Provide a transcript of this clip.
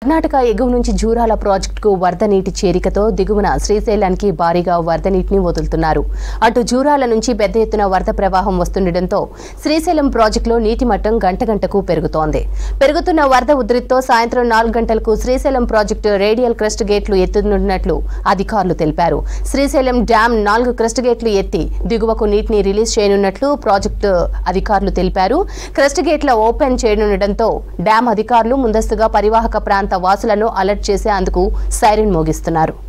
కర్ణాటక ఎగువ నుంచి జూరాల ప్రాజెక్టుకు వరద నీటి చేరికతో దిగువన శ్రీశైలానికి భారీగా వరద నీటిని వదులుతున్నారు అటు జూరాల నుంచి పెద్ద ఎత్తున వరద ప్రవాహం వస్తుండటంతో శ్రీశైలం ప్రాజెక్టులో నీటి మట్టం గంట గంటకు పెరుగుతోంది పెరుగుతున్న వరద ఉధృతితో సాయంత్రం నాలుగు గంటలకు శ్రీశైలం ప్రాజెక్టు రేడియల్ క్రస్ట్ గేట్లు ఎత్తునున్నట్లు అధికారులు తెలిపారు శ్రీశైలం డ్యాం నాలుగు క్రస్ట్ గేట్లు ఎత్తి దిగువకు నీటిని రిలీజ్ చేయనున్నట్లు ప్రాజెక్టు అధికారులు తెలిపారు క్రస్ట్ గేట్ల ఓపెన్ చేయనుండటంతో డ్యాం అధికారులు ముందస్తుగా పరివాహక ప్రాంత వాసులను అలర్ట్ చేసేందుకు సైరన్ మోగిస్తున్నారు